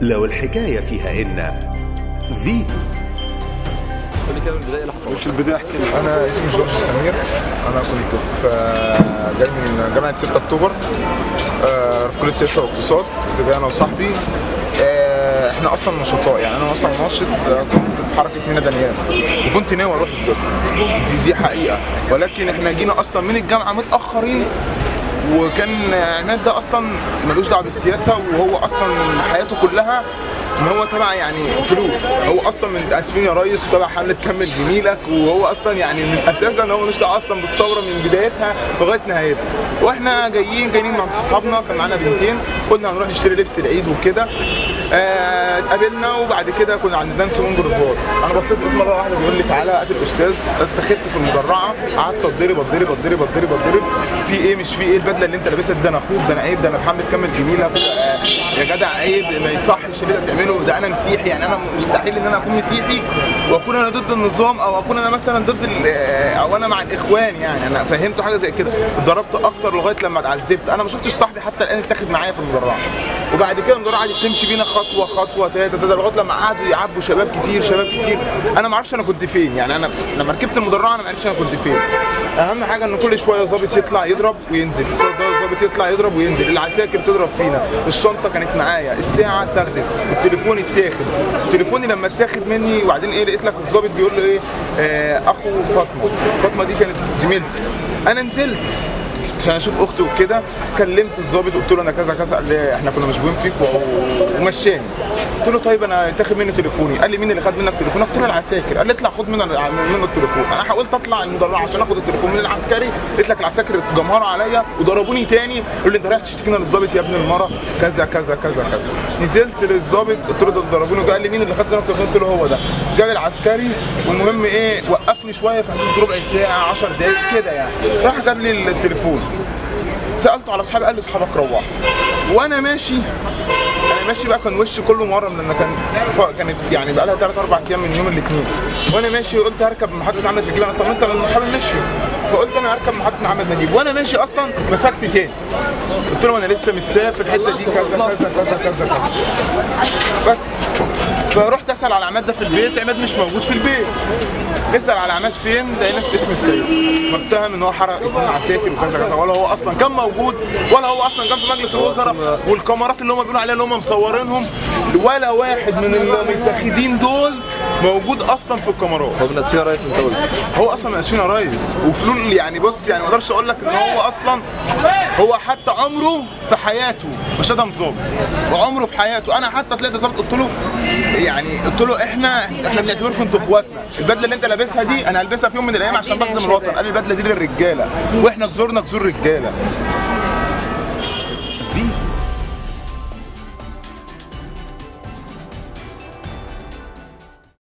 لو الحكاية فيها إن فيتو قول لي كده من البدايه اللي حصل مش البداية احكي لك. انا اسمي جورج سمير انا كنت في آه، جاي من جامعه 6 اكتوبر آه، في كليه سياسه واقتصاد كنت جاي انا وصاحبي آه، احنا اصلا نشطاء يعني انا اصلا ناشط آه، كنت في حركه مينا دانيال وكنت ناوي اروح الزفت دي دي حقيقه ولكن احنا جينا اصلا من الجامعه متاخرين وكان عماد ده اصلا ملوش دعوه بالسياسه وهو اصلا حياته كلها ان هو تبع يعني فلوس هو اصلا من اسفين يا ريس وتبع حمله كمل جميلك وهو اصلا يعني من اساسا هو ملوش دعوه اصلا بالثوره من بدايتها لغايه نهايتها واحنا جايين جايين مع صحابنا كان معانا بنتين قلنا هنروح نشتري لبس العيد وكده آه، اتقابلنا وبعد كده كنا عند دانس مون بوليفار انا بصيت لقيت مره واحده بيقول لي تعالى هات الاستاذ اتخذت في المدرعه قعدت اتضرب اتضرب اتضرب اتضرب اتضرب في ايه مش في ايه البدله اللي انت لابسها دي ده انا اخوك ده انا عيب ده انا محمد كمل جميله آه، يا جدع عيب ما يصحش اللي انت بتعمله ده انا مسيحي يعني انا مستحيل ان انا اكون مسيحي واكون انا ضد النظام او اكون انا مثلا ضد ال- آه، او انا مع الاخوان يعني انا فهمته حاجه زي كده اتضربت اكتر لغايه لما اتعذبت انا ما شفتش صاحبي حتى الان اتاخد معايا في المدرعه وبعد كده المدرعه قعدت تمشي بينا خطوه خطوه تلاته تلاته لغايه لما قعدوا يعبوا شباب كتير شباب كتير انا ما اعرفش انا كنت فين يعني انا لما ركبت المدرعه انا ما عرفتش انا كنت فين اهم حاجه ان كل شويه ظابط يطلع يضرب وينزل ظابط يطلع يضرب وينزل العساكر تضرب فينا الشنطه كانت معايا الساعه اتاخدت التليفون اتاخد تليفوني لما اتاخد مني وبعدين ايه لقيت لك الظابط بيقول له ايه آه اخو فاطمه فاطمه دي كانت زميلتي انا نزلت عشان اشوف اختي وكده كلمت الظابط قلت له انا كذا كذا قال لي احنا كنا مشغولين فيك و- ومشاني قلت له طيب انا اتاخد مني تليفوني قال لي مين اللي خد منك تليفونك قلت له العساكر قال لي اطلع خد منه منه التليفون انا حاولت اطلع المدرعه عشان اخد التليفون من العسكري قلت لك العساكر اتجمهروا عليا وضربوني تاني قالوا لي انت رايح تشتكينا للظابط يا ابن المره كذا كذا كذا كذا نزلت للظابط قلت له ده ضربوني قال لي مين اللي خد منك التليفون قلت له هو ده جاب العسكري والمهم ايه وقفني شويه في حدود ربع ساعه 10 دقايق كده يعني راح جاب لي التليفون سالته على اصحابي قال لي اصحابك روحوا وانا ماشي انا ماشي بقى كان وشي كله مورم لان كان ف- كانت يعني بقى لها 3 4 ايام من يوم الاثنين وانا ماشي قلت هركب محطه محمد نجيب انا طمنت لان اصحابي مشيوا فقلت انا هركب محطه محمد نجيب وانا ماشي اصلا مسكت تاني قلت لهم انا لسه متساب في الحته دي كذا كذا كذا كذا كذا بس فرحت اسال على عماد ده في البيت عماد مش موجود في البيت نسال على عماد فين لقينا في اسم السيد متهم ان هو حرق اتنين عساكر وكذا كذا ولا هو اصلا كان موجود ولا هو اصلا كان في مجلس الوزراء والكاميرات اللي هم بيقولوا عليها اللي هم مصورينهم ولا واحد من المتخذين دول موجود اصلا في الكاميرات هو بالنسبه يا ريس انت قول هو اصلا مقاسين يا ريس وفلول يعني بص يعني ما اقدرش اقول لك ان هو اصلا هو حتى عمره في حياته ما شتم ظابط وعمره في حياته انا حتى طلعت ظابط قلت له يعني قلت له احنا احنا بنعتبركم انتوا اخواتنا البدله اللي انت لابسها دي انا هلبسها في يوم من الايام عشان بخدم الوطن قال لي البدله دي للرجاله واحنا جزورنا جزور رجاله